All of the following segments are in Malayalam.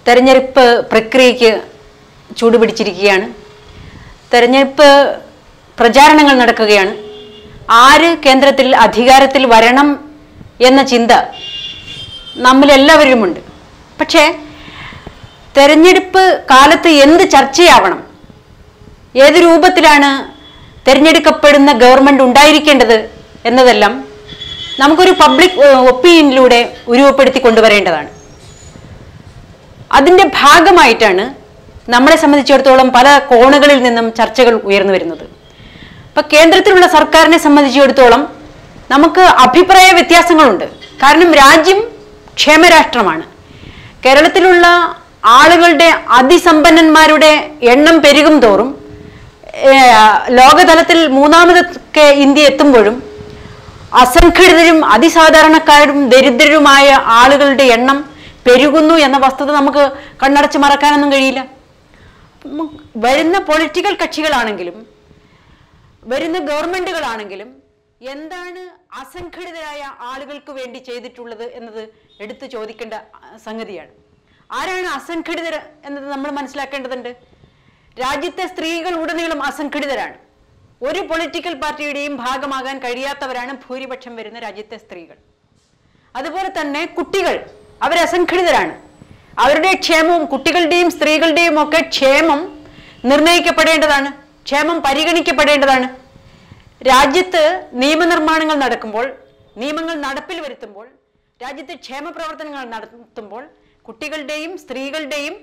തെരഞ്ഞെടുപ്പ് പ്രക്രിയയ്ക്ക് ചൂടുപിടിച്ചിരിക്കുകയാണ് തെരഞ്ഞെടുപ്പ് പ്രചാരണങ്ങൾ നടക്കുകയാണ് ആര് കേന്ദ്രത്തിൽ അധികാരത്തിൽ വരണം എന്ന ചിന്ത നമ്മിലെല്ലാവരിലുമുണ്ട് പക്ഷേ തെരഞ്ഞെടുപ്പ് കാലത്ത് എന്ത് ചർച്ചയാവണം ഏത് രൂപത്തിലാണ് തിരഞ്ഞെടുക്കപ്പെടുന്ന ഗവൺമെന്റ് ഉണ്ടായിരിക്കേണ്ടത് എന്നതെല്ലാം നമുക്കൊരു പബ്ലിക് ഒപ്പീനിയനിലൂടെ ഉരുവപ്പെടുത്തി കൊണ്ടുവരേണ്ടതാണ് അതിൻ്റെ ഭാഗമായിട്ടാണ് നമ്മളെ സംബന്ധിച്ചിടത്തോളം പല കോണുകളിൽ നിന്നും ചർച്ചകൾ ഉയർന്നു വരുന്നത് ഇപ്പൊ കേന്ദ്രത്തിലുള്ള സർക്കാരിനെ സംബന്ധിച്ചിടത്തോളം നമുക്ക് അഭിപ്രായ വ്യത്യാസങ്ങളുണ്ട് കാരണം രാജ്യം ക്ഷേമരാഷ്ട്രമാണ് കേരളത്തിലുള്ള ആളുകളുടെ അതിസമ്പന്നന്മാരുടെ എണ്ണം പെരുകും തോറും ഏഹ്, ലോകതലത്തിൽ മൂന്നാമതൊക്കെ ഇന്ത്യ എത്തുമ്പോഴും അസംഘടിതരും അതിസാധാരണക്കാരും ദരിദ്രരുമായ ആളുകളുടെ എണ്ണം പെരുകുന്നു എന്ന വസ്തുത നമുക്ക് കണ്ണടച്ച് മറക്കാനൊന്നും കഴിയില്ല ഉം, വരുന്ന പൊളിറ്റിക്കൽ കക്ഷികളാണെങ്കിലും വരുന്ന ഗവൺമെന്റുകളാണെങ്കിലും എന്താണ് അസംഘടിതരായ ആളുകൾക്ക് വേണ്ടി ചെയ്തിട്ടുള്ളത് എന്നത് എടുത്തു ചോദിക്കേണ്ട ആ, സംഗതിയാണ് ആരാണ് അസംഘടിതർ എന്നത് നമ്മൾ മനസ്സിലാക്കേണ്ടതുണ്ട് രാജ്യത്തെ സ്ത്രീകൾ ഉടനീളം അസംഘടിതരാണ് ഒരു പൊളിറ്റിക്കൽ പാർട്ടിയുടെയും ഭാഗമാകാൻ കഴിയാത്തവരാണ് ഭൂരിപക്ഷം വരുന്ന രാജ്യത്തെ സ്ത്രീകൾ അതുപോലെ തന്നെ കുട്ടികൾ അവർ അസംഘടിതരാണ് അവരുടെ ക്ഷേമവും കുട്ടികളുടെയും സ്ത്രീകളുടെയും ഒക്കെ ക്ഷേമം നിർണയിക്കപ്പെടേണ്ടതാണ് ക്ഷേമം പരിഗണിക്കപ്പെടേണ്ടതാണ് രാജ്യത്ത് നിയമനിർമ്മാണങ്ങൾ നടക്കുമ്പോൾ നിയമങ്ങൾ നടപ്പിൽ വരുത്തുമ്പോൾ രാജ്യത്തെ ക്ഷേമ പ്രവർത്തനങ്ങൾ നടത്തുമ്പോൾ കുട്ടികളുടെയും സ്ത്രീകളുടെയും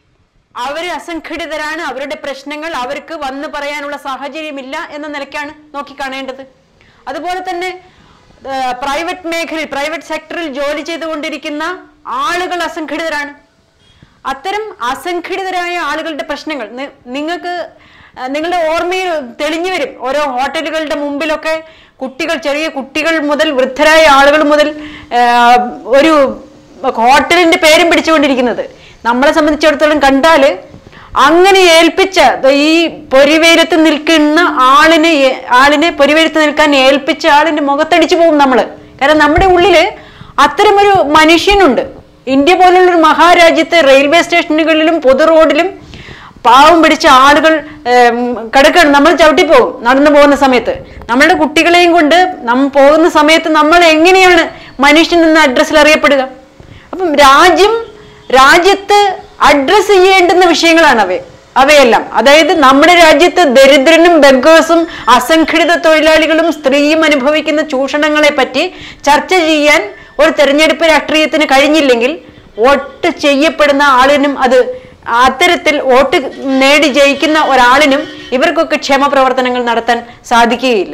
അവർ അസംഘടിതരാണ് അവരുടെ പ്രശ്നങ്ങൾ അവർക്ക് വന്നു പറയാനുള്ള സാഹചര്യമില്ല എന്ന നിലയ്ക്കാണ് നോക്കിക്കാണേണ്ടത് അതുപോലെ തന്നെ പ്രൈവറ്റ് മേഖലയിൽ പ്രൈവറ്റ് സെക്ടറിൽ ജോലി ചെയ്തുകൊണ്ടിരിക്കുന്ന ആളുകൾ അസംഘടിതരാണ് അത്തരം അസംഘടിതരായ ആളുകളുടെ പ്രശ്നങ്ങൾ നി- നിങ്ങൾക്ക് ആ, നിങ്ങളുടെ ഓർമ്മയിൽ തെളിഞ്ഞു വരും ഓരോ ഹോട്ടലുകളുടെ മുമ്പിലൊക്കെ കുട്ടികൾ ചെറിയ കുട്ടികൾ മുതൽ വൃദ്ധരായ ആളുകൾ മുതൽ ആ, ഒരു ഹോട്ടലിന്റെ പേരും പിടിച്ചുകൊണ്ടിരിക്കുന്നത് നമ്മളെ സംബന്ധിച്ചിടത്തോളം കണ്ടാൽ അങ്ങനെ ഏൽപ്പിച്ച ദ ഈ പൊരിവെയിലത്ത് നിൽക്കുന്ന ആളിനെ ഏ- ആളിനെ പൊരിവെയിലത്ത് നിൽക്കാൻ ഏൽപ്പിച്ച ആളിന്റെ മുഖത്തടിച്ചു പോകും നമ്മള് കാരണം നമ്മുടെ ഉള്ളില് അത്തരമൊരു മനുഷ്യനുണ്ട് ഇന്ത്യ പോലുള്ള ഒരു മഹാരാജ്യത്തെ റെയിൽവേ സ്റ്റേഷനുകളിലും പൊതു റോഡിലും പാവം പിടിച്ച ആളുകൾ ഏം, കിടക്കാണ് നമ്മൾ ചവിട്ടിപ്പോകും നടന്നു പോകുന്ന സമയത്ത് നമ്മളുടെ കുട്ടികളെയും കൊണ്ട് നമ്മൾ പോകുന്ന സമയത്ത് നമ്മൾ എങ്ങനെയാണ് മനുഷ്യൻ എന്ന അഡ്രസ്സിൽ അറിയപ്പെടുക അപ്പം രാജ്യം രാജ്യത്ത് അഡ്രസ് ചെയ്യേണ്ടുന്ന വിഷയങ്ങളാണ് അവ അവയെല്ലാം അതായത് നമ്മുടെ രാജ്യത്ത് ദരിദ്രനും ബംഗേഴ്സും അസംഘടിത തൊഴിലാളികളും സ്ത്രീയും അനുഭവിക്കുന്ന ചൂഷണങ്ങളെ പറ്റി ചർച്ച ചെയ്യാൻ ഒരു തെരഞ്ഞെടുപ്പ് രാഷ്ട്രീയത്തിന് കഴിഞ്ഞില്ലെങ്കിൽ വോട്ട് ചെയ്യപ്പെടുന്ന ആളിനും അത് അത്തരത്തിൽ വോട്ട് നേടി ജയിക്കുന്ന ഒരാളിനും ഇവർക്കൊക്കെ ക്ഷേമ പ്രവർത്തനങ്ങൾ നടത്താൻ സാധിക്കുകയില്ല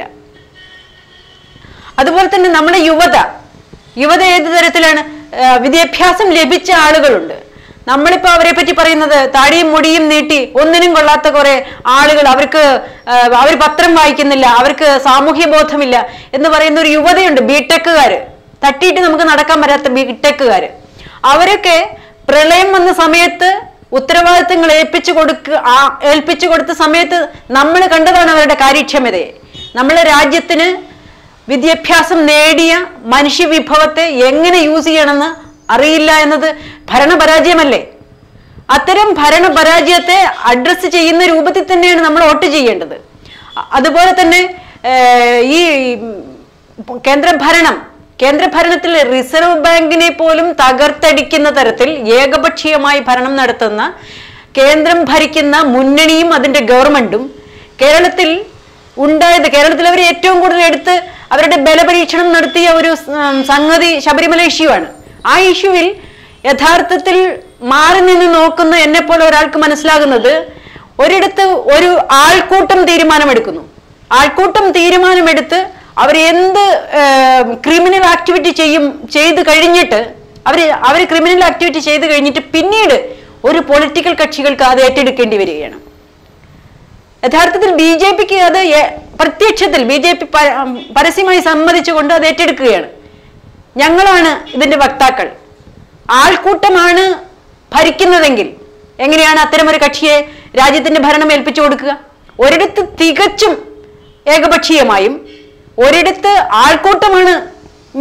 അതുപോലെ തന്നെ നമ്മുടെ യുവത യുവത ഏത് തരത്തിലാണ് ആ, വിദ്യാഭ്യാസം ലഭിച്ച ആളുകളുണ്ട് നമ്മളിപ്പോ അവരെ പറ്റി പറയുന്നത് താടിയും മുടിയും നീട്ടി ഒന്നിനും കൊള്ളാത്ത കുറെ ആളുകൾ അവർക്ക് അവർ പത്രം വായിക്കുന്നില്ല അവർക്ക് സാമൂഹ്യ ബോധമില്ല എന്ന് പറയുന്ന ഒരു യുവതയുണ്ട് ബിടെക്കുകാര് തട്ടിയിട്ട് നമുക്ക് നടക്കാൻ പറ്റാത്ത ബിടെക്കുകാര് അവരൊക്കെ പ്രളയം വന്ന സമയത്ത് ഉത്തരവാദിത്തങ്ങൾ ഏൽപ്പിച്ചു കൊടുക്ക ആ ഏൽപ്പിച്ചു കൊടുത്ത സമയത്ത് നമ്മൾ കണ്ടതാണ് അവരുടെ കാര്യക്ഷമതയെ നമ്മളെ രാജ്യത്തിന് വിദ്യാഭ്യാസം നേടിയ മനുഷ്യവിഭവത്തെ എങ്ങനെ യൂസ് ചെയ്യണമെന്ന് അറിയില്ല എന്നത് ഭരണപരാജയമല്ലേ അത്തരം ഭരണപരാജയത്തെ അഡ്രസ്സ് ചെയ്യുന്ന രൂപത്തിൽ തന്നെയാണ് നമ്മൾ വോട്ട് ചെയ്യേണ്ടത് അ- അതുപോലെ തന്നെ ഏഹ്, ഈ ഉം, കേന്ദ്രഭരണം കേന്ദ്രഭരണത്തിൽ റിസർവ് ബാങ്കിനെ പോലും തകർത്തടിക്കുന്ന തരത്തിൽ ഏകപക്ഷീയമായി ഭരണം നടത്തുന്ന കേന്ദ്രം ഭരിക്കുന്ന മുന്നണിയും അതിന്റെ ഗവൺമെന്റും കേരളത്തിൽ ഉണ്ടായത് കേരളത്തിൽ അവർ ഏറ്റവും കൂടുതൽ എടുത്ത് അവരുടെ ബലപരീക്ഷണം നടത്തിയ ഒരു ഉം, സംഗതി ശബരിമല ഇഷ്യൂ ആണ് ആ ഇഷ്യൂവിൽ യഥാർത്ഥത്തിൽ മാറി നിന്ന് നോക്കുന്ന എന്നെ പോലെ ഒരാൾക്ക് മനസ്സിലാകുന്നത് ഒരിടത്ത് ഒരു ആൾക്കൂട്ടം തീരുമാനമെടുക്കുന്നു ആൾക്കൂട്ടം തീരുമാനമെടുത്ത് അവർ എന്ത് ക്രിമിനൽ ആക്ടിവിറ്റി ചെയ്യും ചെയ്ത് കഴിഞ്ഞിട്ട് അവർ അവർ ക്രിമിനൽ ആക്ടിവിറ്റി ചെയ്ത് കഴിഞ്ഞിട്ട് പിന്നീട് ഒരു പൊളിറ്റിക്കൽ കക്ഷികൾക്ക് അത് ഏറ്റെടുക്കേണ്ടി വരികയാണ് യഥാർത്ഥത്തിൽ ബി ജെ പിക്ക് അത് എ- പ്രത്യക്ഷത്തിൽ ബി ജെ പി പരസ്യമായി സമ്മതിച്ചുകൊണ്ട് അത് ഏറ്റെടുക്കുകയാണ് ഞങ്ങളാണ് ഇതിന്റെ വക്താക്കൾ ആൾക്കൂട്ടമാണ് ഭരിക്കുന്നതെങ്കിൽ എങ്ങനെയാണ് അത്തരമൊരു കക്ഷിയെ രാജ്യത്തിന്റെ ഭരണം ഏൽപ്പിച്ചു കൊടുക്കുക ഒരിടത്ത് തികച്ചും ഏകപക്ഷീയമായും ഒരിടത്ത് ആൾക്കൂട്ടമാണ് ഞങ്ങളുടെ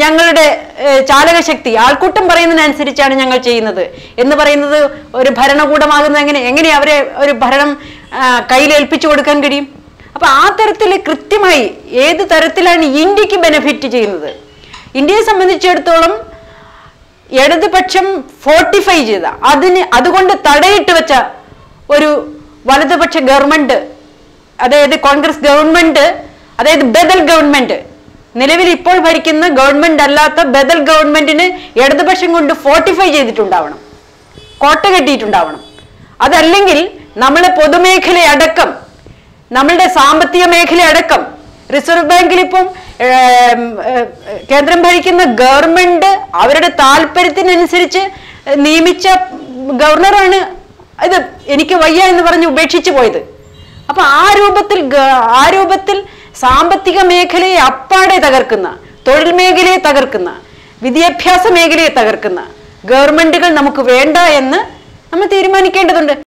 ഏഹ്, ചാലകശക്തി ആൾക്കൂട്ടം പറയുന്നതിനനുസരിച്ചാണ് ഞങ്ങൾ ചെയ്യുന്നത് എന്ന് പറയുന്നത് ഒരു ഭരണകൂടമാകുന്നത് എങ്ങനെ എങ്ങനെ അവരെ ഒരു ഭരണം ആ, കയ്യിലേൽപ്പിച്ചു കൊടുക്കാൻ കഴിയും അപ്പൊ ആ തരത്തിൽ കൃത്യമായി ഏത് തരത്തിലാണ് ഇന്ത്യക്ക് ബെനിഫിറ്റ് ചെയ്യുന്നത് ഇന്ത്യയെ സംബന്ധിച്ചിടത്തോളം ഇടതുപക്ഷം ഫോർട്ടിഫൈ ചെയ്ത അതിന് അതുകൊണ്ട് തടയിട്ട് വെച്ച ഒരു വലതുപക്ഷ ഗവൺമെന്റ് അതായത് കോൺഗ്രസ് ഗവൺമെന്റ് അതായത് ബദൽ ഗവൺമെന്റ് നിലവിൽ ഇപ്പോൾ ഭരിക്കുന്ന ഗവൺമെന്റ് അല്ലാത്ത ബദൽ ഗവൺമെന്റിന് ഇടതുപക്ഷം കൊണ്ട് ഫോർട്ടിഫൈ ചെയ്തിട്ടുണ്ടാവണം കോട്ട കെട്ടിയിട്ടുണ്ടാവണം അതല്ലെങ്കിൽ നമ്മളെ പൊതുമേഖല അടക്കം നമ്മളുടെ സാമ്പത്തിക മേഖല അടക്കം റിസർവ് ബാങ്കിൽ ഇപ്പം ഏം, ഏ, കേന്ദ്രം ഭരിക്കുന്ന ഗവൺമെന്റ് അവരുടെ താല്പര്യത്തിനനുസരിച്ച് നിയമിച്ച ഗവർണറാണ് ഇത് എനിക്ക് വയ്യ എന്ന് പറഞ്ഞ് ഉപേക്ഷിച്ചു പോയത് അപ്പൊ ആ രൂപത്തിൽ ഗ- ആ രൂപത്തിൽ സാമ്പത്തിക മേഖലയെ അപ്പാടെ തകർക്കുന്ന തൊഴിൽ മേഖലയെ തകർക്കുന്ന വിദ്യാഭ്യാസ മേഖലയെ തകർക്കുന്ന ഗവൺമെന്റുകൾ നമുക്ക് വേണ്ട എന്ന് നമ്മൾ തീരുമാനിക്കേണ്ടതുണ്ട്